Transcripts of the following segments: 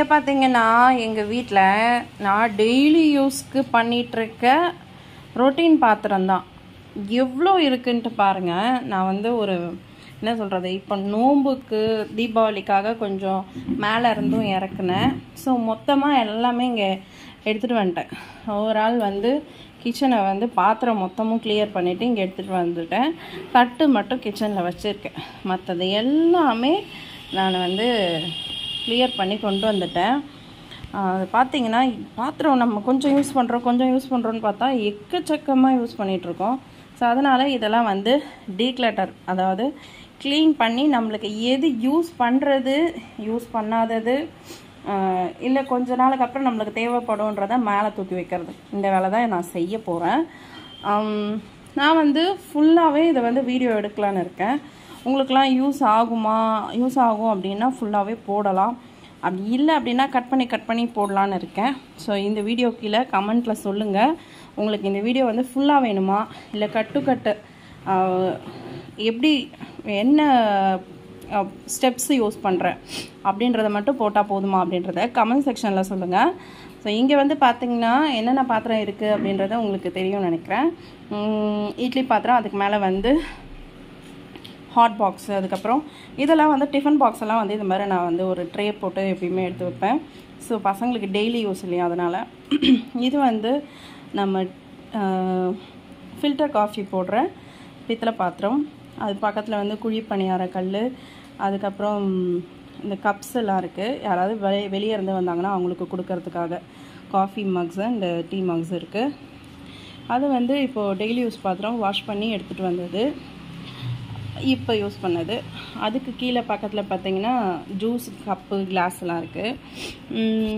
இங்கே பார்த்தீங்கன்னா எங்கள் வீட்டில் நான் டெய்லி யூஸ்க்கு பண்ணிகிட்ருக்க ரொட்டீன் பாத்திரம் தான் எவ்வளோ இருக்குன்ட்டு பாருங்கள் நான் வந்து ஒரு என்ன சொல்கிறது இப்போ நோம்புக்கு தீபாவளிக்காக கொஞ்சம் மேலே இருந்தும் இறக்குனேன் ஸோ மொத்தமாக எல்லாமே இங்கே எடுத்துகிட்டு வந்துட்டேன் ஓவரால் வந்து கிச்சனை வந்து பாத்திரம் மொத்தமும் கிளியர் பண்ணிவிட்டு இங்கே எடுத்துகிட்டு வந்துட்டேன் தட்டு மட்டும் கிச்சனில் வச்சுருக்கேன் மற்றது எல்லாமே நான் வந்து கிளியர் பண்ணி கொண்டு வந்துட்டேன் அது பார்த்தீங்கன்னா பாத்திரம் நம்ம கொஞ்சம் யூஸ் பண்ணுறோம் கொஞ்சம் யூஸ் பண்ணுறோன்னு பார்த்தா எக்கச்சக்கமாக யூஸ் பண்ணிகிட்ருக்கோம் ஸோ அதனால் இதெல்லாம் வந்து டீக்ளட்டர் அதாவது க்ளீன் பண்ணி நம்மளுக்கு எது யூஸ் பண்ணுறது யூஸ் பண்ணாதது இல்லை கொஞ்ச நாளுக்கு அப்புறம் நம்மளுக்கு தேவைப்படும்ன்றத மேலே தூக்கி வைக்கிறது இந்த வேலை தான் நான் செய்ய போகிறேன் நான் வந்து ஃபுல்லாகவே இதை வந்து வீடியோ எடுக்கலான்னு இருக்கேன் உங்களுக்கெலாம் யூஸ் ஆகுமா யூஸ் ஆகும் அப்படின்னா ஃபுல்லாகவே போடலாம் அப்படி இல்லை அப்படின்னா கட் பண்ணி கட் பண்ணி போடலான்னு இருக்கேன் ஸோ இந்த வீடியோ கீழே கமெண்ட்டில் சொல்லுங்கள் உங்களுக்கு இந்த வீடியோ வந்து ஃபுல்லாக வேணுமா இல்லை கட்டு கட்டு எப்படி என்ன ஸ்டெப்ஸ் யூஸ் பண்ணுறேன் அப்படின்றத மட்டும் போட்டால் போதுமா அப்படின்றத கமெண்ட் செக்ஷனில் சொல்லுங்கள் ஸோ இங்கே வந்து பார்த்தீங்கன்னா என்னென்ன பாத்திரம் இருக்குது அப்படின்றத உங்களுக்கு தெரியும்னு நினைக்கிறேன் இட்லி பாத்திரம் அதுக்கு மேலே வந்து ஹாட் பாக்ஸு அதுக்கப்புறம் இதெல்லாம் வந்து டிஃபன் பாக்ஸ் எல்லாம் வந்து இது மாதிரி நான் வந்து ஒரு ட்ரே போட்டு எப்பயுமே எடுத்து வைப்பேன் ஸோ பசங்களுக்கு டெய்லி யூஸ் இல்லையா அதனால் இது வந்து நம்ம ஃபில்டர் காஃபி போடுற பித்தளை பாத்திரம் அது பக்கத்தில் வந்து குழி பணியார கல் அதுக்கப்புறம் இந்த கப்ஸ் எல்லாம் இருக்குது யாராவது வெளி வெளியே இருந்து வந்தாங்கன்னா அவங்களுக்கு கொடுக்கறதுக்காக coffee mugs and tea mugs இருக்குது அது வந்து இப்போது டெய்லி யூஸ் பாத்திரம் வாஷ் பண்ணி எடுத்துகிட்டு வந்தது இப்போ யூஸ் பண்ணது அதுக்கு கீழே பக்கத்தில் பார்த்தீங்கன்னா ஜூஸ் கப்பு கிளாஸ் எல்லாம் இருக்குது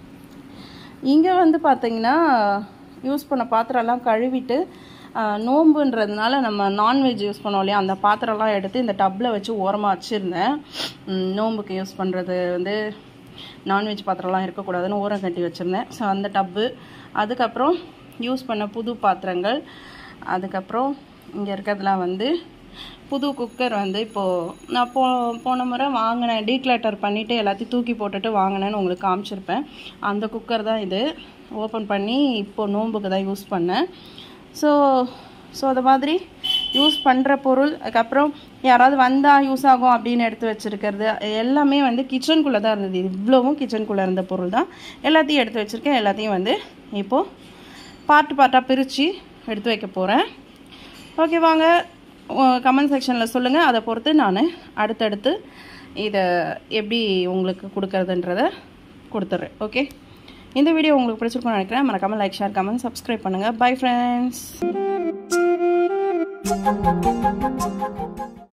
இங்கே வந்து பார்த்தீங்கன்னா யூஸ் பண்ண பாத்திரம்லாம் கழுவிட்டு நோம்புன்றதுனால நம்ம நான்வெஜ் யூஸ் பண்ணோம் இல்லையா அந்த பாத்திரம்லாம் எடுத்து இந்த டப்பில் வச்சு ஓரமாக வச்சுருந்தேன் நோம்புக்கு யூஸ் பண்ணுறது வந்து நான்வெஜ் பாத்திரம்லாம் இருக்கக்கூடாதுன்னு ஓரம் கட்டி வச்சுருந்தேன் ஸோ அந்த டப்பு அதுக்கப்புறம் யூஸ் பண்ண புது பாத்திரங்கள் அதுக்கப்புறம் இங்கே இருக்கிறதுலாம் வந்து புது குக்கர் வந்து இப்போது நான் போ போன முறை வாங்கினேன் டீக்ளட்டர் பண்ணிவிட்டு எல்லாத்தையும் தூக்கி போட்டுட்டு வாங்கினேன்னு உங்களுக்கு காமிச்சிருப்பேன் அந்த குக்கர் தான் இது ஓப்பன் பண்ணி இப்போது நோம்புக்கு தான் யூஸ் பண்ணேன் ஸோ ஸோ அது மாதிரி யூஸ் பண்ணுற பொருள் அதுக்கப்புறம் யாராவது வந்தால் யூஸ் ஆகும் அப்படின்னு எடுத்து வச்சுருக்கிறது எல்லாமே வந்து கிச்சனுக்குள்ளே தான் இருந்தது இவ்வளவும் கிச்சனுக்குள்ளே இருந்த பொருள் தான் எல்லாத்தையும் எடுத்து வச்சுருக்கேன் எல்லாத்தையும் வந்து இப்போது பார்ட்டு பார்ட்டாக பிரித்து எடுத்து வைக்க போகிறேன் ஓகே வாங்க கமெண்ட் செக்ஷனில் சொல்லுங்கள் அதை பொறுத்து நான் அடுத்தடுத்து இதை எப்படி உங்களுக்கு கொடுக்கறதுன்றத கொடுத்துட்றேன் ஓகே இந்த வீடியோ உங்களுக்கு பிடிச்சிருக்கும்னு நினைக்கிறேன் மறக்காமல் லைக் ஷேர் கமெண்ட் சப்ஸ்கிரைப் பண்ணுங்கள் பை ஃப்ரெண்ட்ஸ்